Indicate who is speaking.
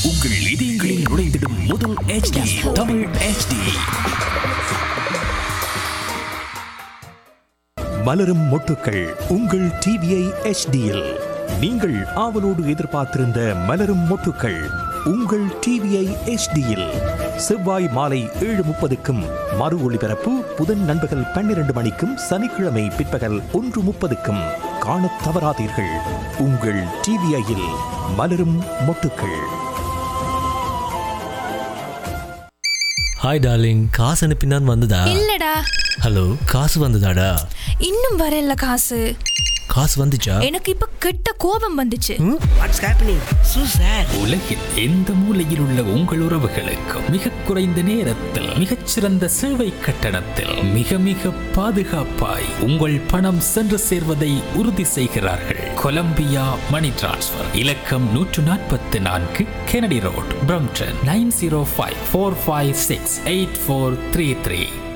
Speaker 1: உங்கள் இதயங்களில் நுழைந்திடும் முதல் HD தமிழ் HD
Speaker 2: மலரும் மொட்டுக்கள் உங்கள் டிவியை எச்டியில் நீங்கள் ஆவலோடு எதிர்பார்த்திருந்த மலரும் மொட்டுக்கள் உங்கள் டிவியை எச்டியில் செவ்வாய் மாலை ஏழு முப்பதுக்கும் மறு ஒளிபரப்பு புதன் நண்பகல் பன்னிரண்டு மணிக்கும் சனிக்கிழமை பிற்பகல் ஒன்று முப்பதுக்கும் காணத் தவறாதீர்கள் உங்கள் டிவிஐயில் மலரும் மொட்டுக்கள்
Speaker 3: ஹாய் டார்லிங் காசு அனுப்பினான் வந்ததா
Speaker 4: இல்லடா
Speaker 3: ஹலோ காசு வந்ததாடா
Speaker 4: இன்னும் வரல காசு
Speaker 3: காசு வந்துச்சா
Speaker 4: எனக்கு இப்ப கெட்ட கோபம் வந்துச்சு
Speaker 5: வாட்ஸ் ஹேப்பனிங் சூசர்
Speaker 1: உலகின் எந்த மூலையில் உள்ள உங்கள் உறவுகளுக்கு மிக குறைந்த நேரத்தில் மிகச்சிறந்த சேவை கட்டணத்தில் மிக மிக பாதுகாப்பாய் உங்கள் பணம் சென்று சேர்வதை உறுதி செய்கிறார்கள் கொலம்பியா மணி டிரான்ஸ்ஃபர் இலக்கம் நூற்று நாற்பத்தி நான்கு Kennedy road Brampton nine zero five four five six eight four three three